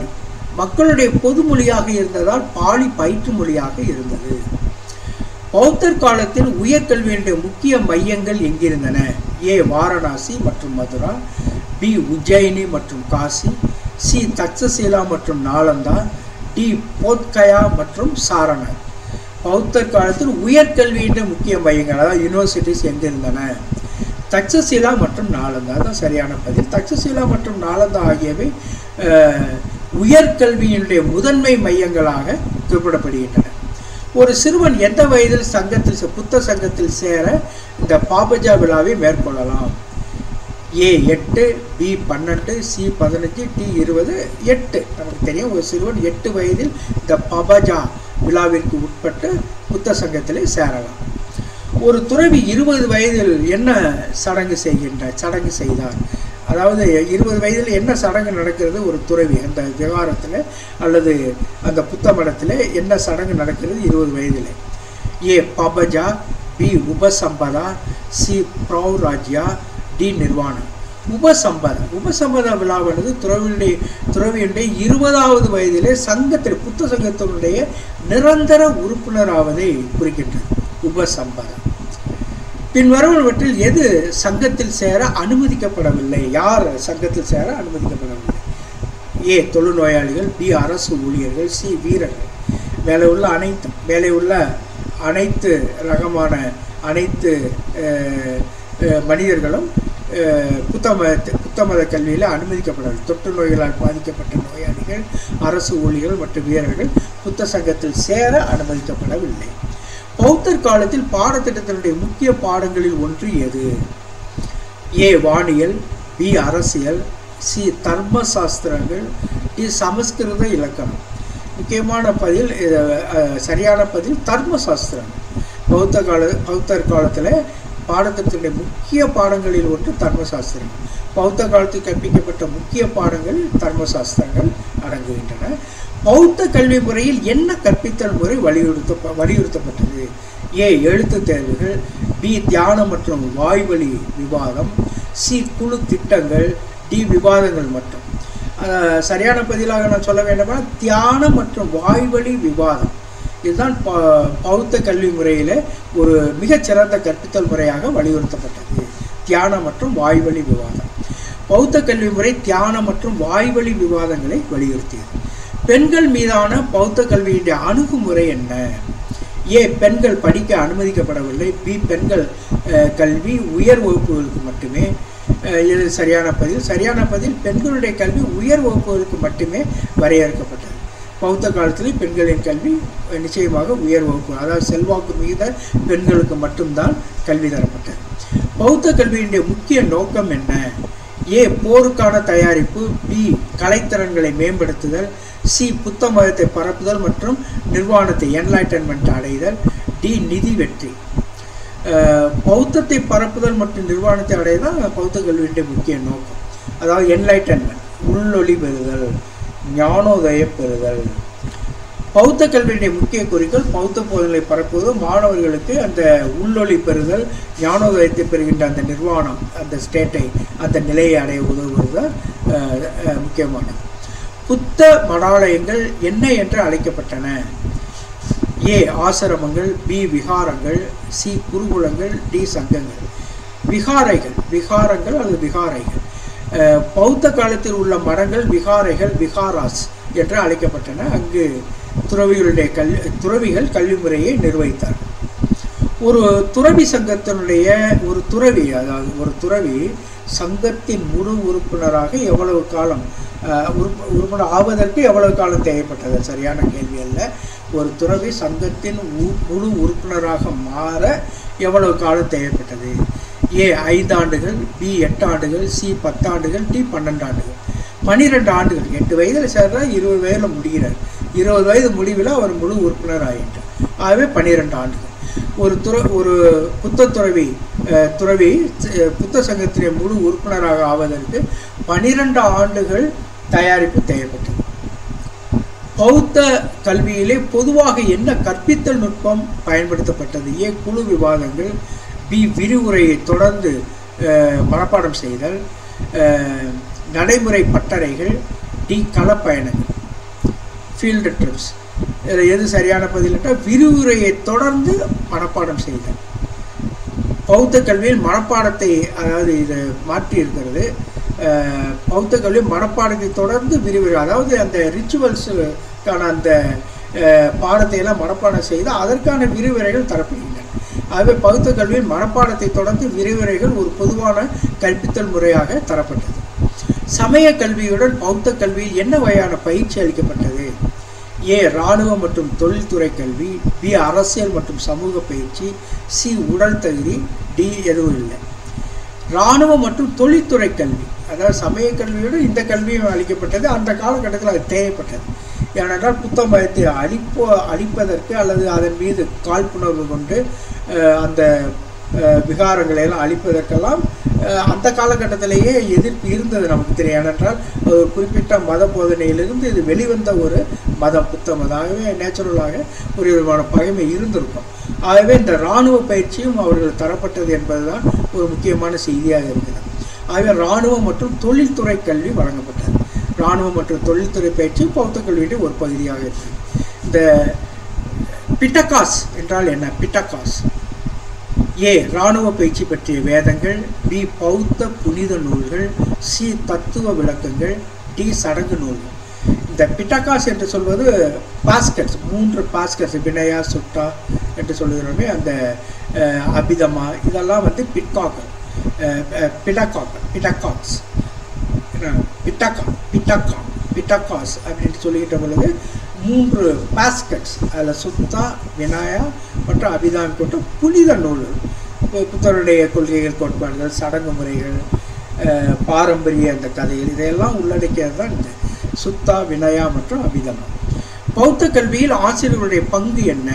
மக்களுடைய பொது மொழியாக இருந்ததால் பாலி பயிற்று மொழியாக இருந்தது பௌத்தர் காலத்தில் உயர்கல்வியினுடைய முக்கிய மையங்கள் எங்கிருந்தன ஏ வாரணாசி மற்றும் மதுரா பி உஜ்ஜயினி மற்றும் காசி சி தக்சசீலா மற்றும் நாலந்தா டி போத்கயா மற்றும் சாரணர் பௌத்தர் காலத்தில் உயர்கல்வியின் முக்கிய மையங்கள் அதாவது யூனிவர்சிட்டிஸ் எங்கே இருந்தன தக்சசீலா மற்றும் நாலந்தா தான் சரியான பதில் தக்சசீலா மற்றும் நாலந்தா ஆகியவை அஹ், உயர்கல்வியினுடைய முதன்மை மையங்களாக குறிப்பிடப்படுகின்றன ஒரு சிறுவன் எந்த வயதில் சங்கத்தில் சே- புத்த சங்கத்தில் சேர இந்த பாபஜா விழாவை மேற்கொள்ளலாம் ஏ எட்டு பி பன்னெண்டு சி பதினஞ்சு டி இருபது எட்டு நமக்கு தெரியும் ஒரு சிறுவன் எட்டு வயதில் இந்த பபஜா விழாவிற்கு உட்பட்டு புத்த சங்கத்திலே சேரலாம் ஒரு துறவி இருபது வயதில் என்ன சடங்கு செய்கின்றார் சடங்கு செய்தார் அதாவது இருபது வயதில் என்ன சடங்கு நடக்கிறது ஒரு துறவி அந்த விவகாரத்தில் அல்லது அந்த புத்த மடத்தில் என்ன சடங்கு நடக்கிறது இருபது வயதில் A Pabbaja B Upasampada C Pravrajya D நிர்வாணம் உபசம்பதா உபசம்பதா விழாவானது துறவியுடைய துறவியுடைய இருபதாவது வயதிலே சங்கத்தில் புத்த சங்கத்தினுடைய நிரந்தர உறுப்பினராவதை குறிக்கின்றது உபசம்பதா பின்வருவனவற்றில் எது சங்கத்தில் சேர அனுமதிக்கப்படவில்லை யார் சங்கத்தில் சேர அனுமதிக்கப்படவில்லை ஏ தொழுநோயாளிகள் பி அரசு ஊழியர்கள் சி வீரர்கள் மேலே உள்ள அனைத்து மேலே உள்ள அனைத்து ரகமான அனைத்து அஹ், அஹ், மனிதர்களும் அஹ், புத்த மத புத்த மத கல்வியில் அனுமதிக்கப்படவில்லை தொற்று நோய்களால் பாதிக்கப்பட்ட நோயாளிகள் அரசு ஊழியர்கள் மற்றும் வீரர்கள் புத்த சங்கத்தில் சேர அனுமதிக்கப்படவில்லை பௌத்தர் காலத்தில் பாடத்திட்டத்தினுடைய முக்கிய பாடங்களில் ஒன்று எது ஏ வானியல் பி அரசியல் சி தர்ம சாஸ்திரங்கள் டி சமஸ்கிருத இலக்கணம் முக்கியமான பதில் இது, அஹ், சரியான பதில் தர்ம சாஸ்திரம் பௌத்த கால பௌத்தர் காலத்தில் பாடத்திட்டத்தினுடைய முக்கிய பாடங்களில் ஒன்று தர்ம சாஸ்திரம் பௌத்த காலத்தில் கற்பிக்கப்பட்ட முக்கிய பாடங்களில் தர்ம சாஸ்திரங்கள் அடங்குகின்றன பௌத்த கல்வி முறையில் என்ன கற்பித்தல் முறை வலியுறுத்த வலியுறுத்தப்பட்டது ஏ எழுத்து தேர்வுகள் பி தியானம் மற்றும் வாய்வழி விவாதம் சி குழு திட்டங்கள் டி விவாதங்கள் மட்டும் அஹ், சரியான பதிலாக நான் சொல்ல வேண்டுமா தியானம் மற்றும் வாய்வழி விவாதம் இதுதான் ப- பௌத்த கல்வி முறையில் ஒரு மிகச்சிறந்த கற்பித்தல் முறையாக வலியுறுத்தப்பட்டது தியானம் மற்றும் வாய்வழி விவாதம் பௌத்த கல்வி முறை தியானம் மற்றும் வாய்வழி விவாதங்களை வலியுறுத்தியது பெண்கள் மீதான பௌத்த கல்வியுடைய அணுகுமுறை என்ன ஏ பெண்கள் படிக்க அனுமதிக்கப்படவில்லை பி பெண்கள் அஹ், கல்வி உயர் வகுப்புகளுக்கு மட்டுமே அஹ், இது சரியான பதில் சரியான பதில் பெண்களுடைய கல்வி உயர் வகுப்புகளுக்கு மட்டுமே வரையறுக்கப்பட்டது பௌத்த காலத்தில் பெண்களின் கல்வி அஹ், நிச்சயமாக உயர் வகுப்பு அதாவது செல்வாக்கு மிகுந்த பெண்களுக்கு மட்டும்தான் கல்வி தரப்பட்டது பௌத்த கல்வியினுடைய முக்கிய நோக்கம் என்ன ஏ போருக்கான தயாரிப்பு பி கலைத்திறன்களை மேம்படுத்துதல் சி புத்த மதத்தை பரப்புதல் மற்றும் நிர்வாணத்தை என்லைட்டன்மெண்ட் அடைதல் டி நிதி வெற்றி அஹ், பௌத்தத்தை பரப்புதல் மற்றும் நிர்வாணத்தை அடையதான் பௌத்த கல்வியினுடைய முக்கிய நோக்கம் அதாவது என்லைட்டன்மெண்ட் உள்ளொளி பெறுதல் ஞானோதயம் பெறுதல் பௌத்த கல்வியுடைய முக்கிய குறிக்கோள் பௌத்த போதனை பரப்புவது மாணவர்களுக்கு அந்த உள்ளொளி பெறுதல் ஞானோதயத்தை பெறுகின்ற அந்த நிர்வாணம் அந்த ஸ்டேட்டை அந்த நிலையை அடைய உதவுவது தான் அஹ், அஹ், முக்கியமானது புத்த மடாலயங்கள் என்ன என்று அழைக்கப்பட்டன ஏ ஆசிரமங்கள் பி விகாரங்கள் சி குருகுலங்கள் டி சங்கங்கள் விகாரைகள் விகாரங்கள் அல்லது விகாரைகள் அஹ், பௌத்த காலத்தில் உள்ள மடங்கள் விகாரைகள் விகாராஸ் என்று அழைக்கப்பட்டன அங்கு துறவிகளுடைய கல் துறவிகள் கல்வி முறையை நிர்வகித்தார்கள் ஒரு துறவி சங்கத்தினுடைய ஒரு துறவி அதாவது ஒரு துறவி சங்கத்தின் முழு உறுப்பினராக எவ்வளவு காலம் அஹ், உறுப்பு உறுப்பினர் ஆவதற்கு எவ்வளவு காலம் தேவைப்பட்டது சரியான கேள்வி அல்ல ஒரு துறவி சங்கத்தின் உ- முழு உறுப்பினராக மாற எவ்வளவு காலம் தேவைப்பட்டது ஏ ஐந்து ஆண்டுகள் பி எட்டு ஆண்டுகள் சி பத்தாண்டுகள் டி பன்னெண்டு ஆண்டுகள் பன்னிரெண்டு ஆண்டுகள் எட்டு வயதில் சேர்றா இருபது வயதில் முடிகிறார் இருபது வயது முடிவில் அவர் முழு உறுப்பினர் ஆகிட்டார் ஆகவே பன்னிரெண்டு ஆண்டுகள் ஒரு துற ஒரு புத்த துறவி அஹ், துறவி அஹ், புத்த சங்கத்திலே முழு உறுப்பினராக ஆவதற்கு பனிரெண்டு ஆண்டுகள் தயாரிப்பு தேவைப்பட்டது பௌத்த கல்வியிலே பொதுவாக என்ன கற்பித்தல் நுட்பம் பயன்படுத்தப்பட்டது ஏ குழு விவாதங்கள் பி விரிவுரையை தொடர்ந்து அஹ், மனப்பாடம் செய்தல் அஹ், நடைமுறை பட்டறைகள் டி களப்பயணங்கள் ஃபீல்டு ட்ரிப்ஸ் இதில் எது சரியான பதில்ட்டா விரிவுரையை தொடர்ந்து மனப்பாடம் செய்தல் பௌத்த கல்வியில் மனப்பாடத்தை அதாவது இதை மாற்றி இருக்கிறது அஹ், பௌத்த கல்வி மனப்பாடத்தை தொடர்ந்து விரிவுரை அதாவது அந்த ரிச்சுவல்ஸுக்கான அந்த அஹ், பாடத்தை எல்லாம் மனப்பாடம் செய்து அதற்கான விரிவுரைகள் தரப்படுகின்றன ஆகவே பௌத்த கல்வியில் மனப்பாடத்தை தொடர்ந்து விரிவுரைகள் ஒரு பொதுவான கற்பித்தல் முறையாக தரப்பட்டது சமய கல்வியுடன் பௌத்த கல்வியில் என்ன வகையான பயிற்சி அளிக்கப்பட்டது ஏ இராணுவ மற்றும் தொழில்துறை கல்வி பி அரசியல் மற்றும் சமூக பயிற்சி சி உடல் தகுதி டி எதுவும் இல்லை இராணுவ மற்றும் தொழில்துறை கல்வி அதாவது சமய கல்வியோடு இந்த கல்வியும் அளிக்கப்பட்டது அந்த காலகட்டத்தில் அது தேவைப்பட்டது ஏனென்றால் புத்த மதத்தை அழிப்போ அழிப்பதற்கு அல்லது அதன் மீது காழ்ப்புணர்வு கொண்டு அஹ், அந்த அஹ், விகாரங்களை எல்லாம் அழிப்பதற்கெல்லாம் அஹ், அந்த காலகட்டத்திலேயே எதிர்ப்பு இருந்தது நமக்கு தெரியும் ஏனென்றால் ஒரு குறிப்பிட்ட மத போதனையிலிருந்து இது வெளிவந்த ஒரு மதம் புத்த மதம் ஆகவே நேச்சுரலாக ஒரு விதமான பகைமை இருந்திருக்கும் ஆகவே இந்த இராணுவ பயிற்சியும் அவர்கள் தரப்பட்டது என்பதுதான் ஒரு முக்கியமான செய்தியாக இருக்கிறது ஆகவே இராணுவம் மற்றும் தொழில்துறை கல்வி வழங்கப்பட்டது இராணுவம் மற்றும் தொழில்துறை பயிற்சி பௌத்த கல்வியுடைய ஒரு பகுதியாக இருக்குது இந்த பிட்டகாஸ் என்றால் என்ன பிட்டகாஸ் ஏ இராணுவ பயிற்சி பற்றிய வேதங்கள் பி பௌத்த புனித நூல்கள் சி தத்துவ விளக்கங்கள் டி சடங்கு நூல்கள் இந்த பிட்டகாஸ் என்று சொல்வது பாஸ்கட்ஸ் மூன்று பாஸ்கட்ஸ் வினயா சுட்டா என்று சொல்லுகிறோமே அந்த அஹ், அபிதமா இதெல்லாம் வந்து பிட்காக்கர் பிடக்காக்கர் பிடக்காக்ஸ் பிட்டக்கா பிட்டக்கா பிட்டக்காஸ் அப்படின்னு சொல்லிக்கிட்ட பொழுது மூன்று பாஸ்கட்ஸ் அதில் சுத்தா வினாயா மற்றும் அபிதான் கொண்டு புனித நூல்கள் இப்போ புத்தருடைய கொள்கைகள் கோட்பாடுகள் சடங்கு முறைகள் அஹ், பாரம்பரிய அந்த கதைகள் இதையெல்லாம் உள்ளடக்கியது தான் இந்த சுத்தா வினயா மற்றும் அபிதமா பௌத்த கல்வியில் ஆசிரியர்களுடைய பங்கு என்ன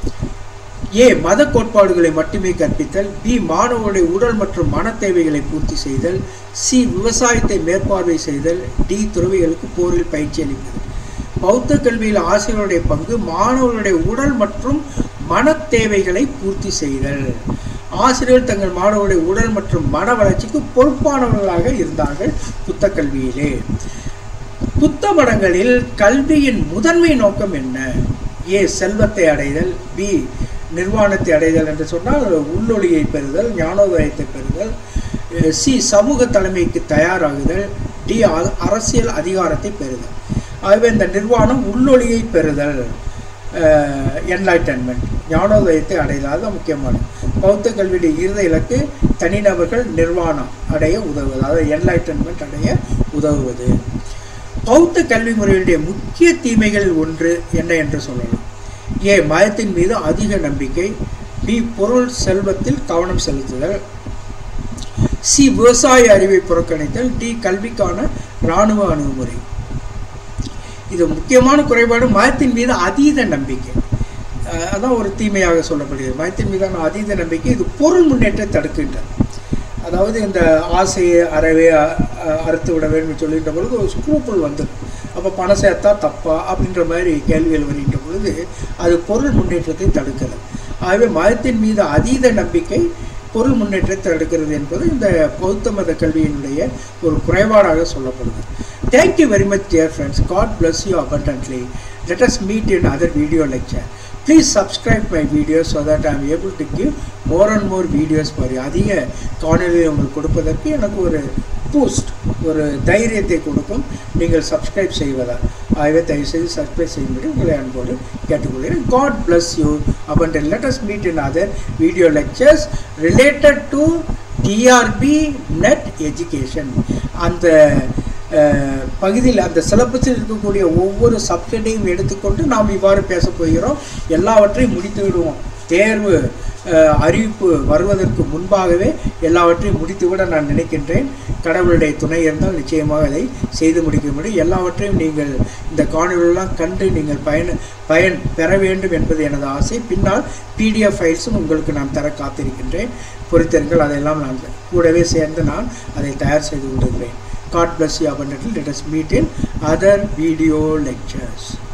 ஏ மத கோட்பாடுகளை மட்டுமே கற்பித்தல் பி மாணவர்களுடைய உடல் மற்றும் மன தேவைகளை பூர்த்தி செய்தல் சி விவசாயத்தை மேற்பார்வை செய்தல் டி துறவிகளுக்கு போரில் பயிற்சி அளிப்பது பௌத்த கல்வியில் ஆசிரியருடைய பங்கு மாணவர்களுடைய உடல் மற்றும் மன தேவைகளை பூர்த்தி செய்தல் ஆசிரியர்கள் தங்கள் மாணவர்களுடைய உடல் மற்றும் மன வளர்ச்சிக்கு பொறுப்பானவர்களாக இருந்தார்கள் புத்த கல்வியிலே புத்த மடங்களில் கல்வியின் முதன்மை நோக்கம் என்ன ஏ செல்வத்தை அடைதல் பி நிர்வாணத்தை அடைதல் என்று சொன்னால் உள்ளொளியை பெறுதல் ஞானோதயத்தை பெறுதல் அஹ் சி சமூக தலைமைக்கு தயாராகுதல் டி அ- அரசியல் அதிகாரத்தை பெறுதல் ஆகவே இந்த நிர்வாணம் உள்ளொளியை பெறுதல் என்லைட்டன்மெண்ட் ஞானோதயத்தை அடைதல் அதுதான் முக்கியமானது பௌத்த கல்வியுடைய இறுதி இலக்கு தனிநபர்கள் நிர்வாணம் அடைய உதவுவது அதாவது என்லைட்டன்மெண்ட் அடைய உதவுவது பௌத்த கல்வி முறையுடைய முக்கிய தீமைகளில் ஒன்று என்ன என்று சொல்லலாம் ஏ மதத்தின் மீது அதிக நம்பிக்கை பி பொருள் செல்வத்தில் கவனம் செலுத்துதல் சி விவசாய அறிவை புறக்கணித்தல் டி கல்விக்கான இராணுவ அணுகுமுறை இது முக்கியமான குறைபாடு மதத்தின் மீது அதீத நம்பிக்கை அஹ் அதான் ஒரு தீமையாக சொல்லப்படுகிறது மதத்தின் மீதான அதீத நம்பிக்கை இது பொருள் முன்னேற்றத்தை தடுக்கின்றது அதாவது இந்த ஆசையை அறவே அ- அ- அறுத்து விட வேண்டும் சொல்லின்ற பொழுது ஒரு ஸ்க்ரூப்புள் வந்துடும் அப்போ பணம் சேர்த்தா தப்பா அப்படின்ற மாதிரி கேள்விகள் வருகின்ற பொழுது அது பொருள் முன்னேற்றத்தை தடுக்கிறது ஆகவே மதத்தின் மீது அதீத நம்பிக்கை பொருள் முன்னேற்றத்தை தடுக்கிறது என்பது இந்த பௌத்த மத கல்வியினுடைய ஒரு குறைபாடாக சொல்லப்படுது thank you very much dear friends God bless you abundantly let us meet in other video lecture please subscribe my videos so that i am able to give more and more videos for you அதிக காணொலியை உங்களுக்கு கொடுப்பதற்கு எனக்கு ஒரு boost ஒரு தைரியத்தை கொடுக்கும் நீங்கள் சப்ஸ்கிரைப் செய்வதால் ஆகவே தயவுசெய்து சப்ஸ்கிரைப் செய்யும்படி உங்களை அன்போடு கேட்டுக்கொள்கிறேன் God bless you abundantly let us meet in other video lectures related to TRB net education அந்த அஹ், பகுதியில் அந்த சிலபஸில் இருக்கக்கூடிய ஒவ்வொரு சப்ஜெக்டையும் எடுத்துக்கொண்டு நாம் இவ்வாறு பேசப் போகிறோம் எல்லாவற்றையும் முடித்து விடுவோம் தேர்வு அஹ், அறிவிப்பு வருவதற்கு முன்பாகவே எல்லாவற்றையும் முடித்துவிட நான் நினைக்கின்றேன் கடவுளுடைய துணை இருந்தால் நிச்சயமாக அதை செய்து முடிக்க முடியும் எல்லாவற்றையும் நீங்கள் இந்த காணொலியெல்லாம் கண்டு நீங்கள் பயன் பயன் பெற வேண்டும் என்பது எனது ஆசை பின்னால் பிடிஎஃப் ஃபைல்ஸும் உங்களுக்கு நான் தர காத்திருக்கின்றேன் பொறுத்திருங்கள் அதையெல்லாம் நான் கூடவே சேர்ந்து நான் அதை தயார் செய்து கொண்டிருக்கிறேன் God bless you abundantly. Let us meet in other video lectures.